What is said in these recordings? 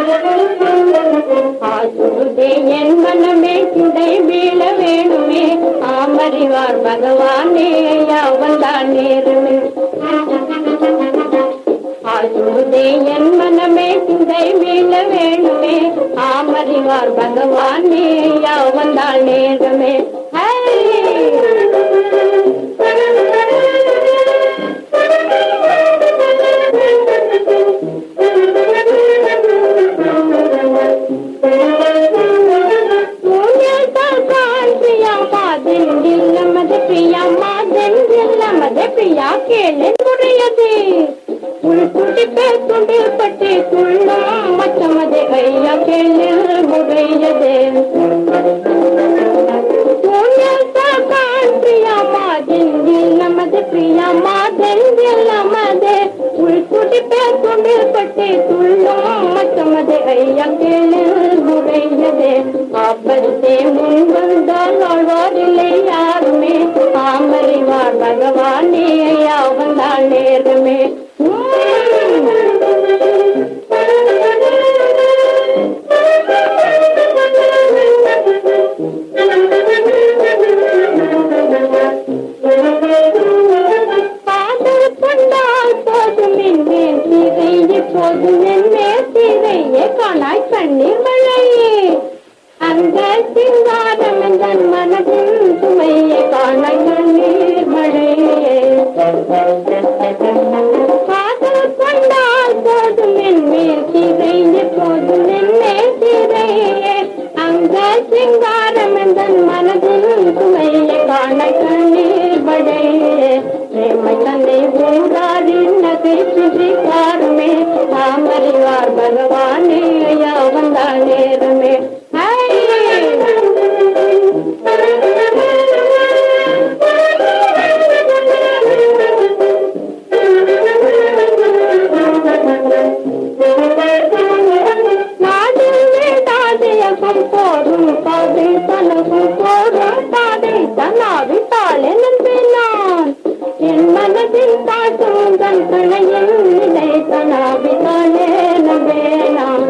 ஆசுதே என் மனமே சிந்தை வீழ வேணுமே ஆமறிவார் பகவானே அவன்தான் நேருமே ஆசுதே என் மனமே சிந்தை வீழ வேணுமே ஆமறிவார் பகவானே அவன்தான் நேருமே பிரியா கேளு முறையது உள் துடிப்பே துண்டிப்பட்டு துள்ளும் மச்சமது ஐயா கேளு முறையது பிரியா மாதெந்தில் நமது பிரியா மாதெந்தில் நமது உள் துடிப்பே துண்டிப்பட்டு துள்ளும் மச்சமது ஐயா கேளு முறையது காப்பதே முன் வந்தால் ஆழ்வாரில்லை யாருமே ஆமறிவார் பகவானே ஐயா வந்தால் நேருமே காதல் கொண்டால் போதும் என்மேல் சிறையே போதும் என்மேல் சிறையே காணாய் கண்ணீர் மழையே அந்த சிங்காரம் தன் மனதில் சுமையை காணாய் கண்ணீர் மழையே காதல் கொண்டால் போதும் என்மேல் சிறையே போதும் என்மேல் சிறையே அங்க சிங்காரம் தன் மனதில் சுமையை காணாய் கண்ணீர் மழையே பிரேம தந்தை ஊராரின் நகை சுற்றி காருமே தாமறிவார் பகவானே ஐயா வந்தால் நேரமே நாடில் வேண்டாதயகம் போரும் பாதை தனகும் போரும் பாதை தனாவி தாளே நம்பினான் என் மனதில் தாட்டும் தன் கணையில் நிலை தனாவி தாளே நம்பேனான்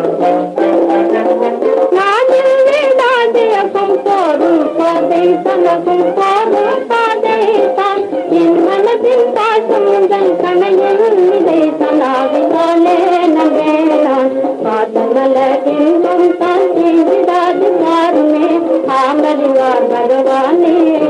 நாடில் வேண்டாதயகம் போரும் பாதை தனகும் போரும் பாதை தான் என் மனதில் தாட்டும் தன் கணையில் நிலை தனாவி தாளே நம்பேனான் பாதநல இன்பம் தான் விடாது பாருமே ஆமறிவார் பகவானே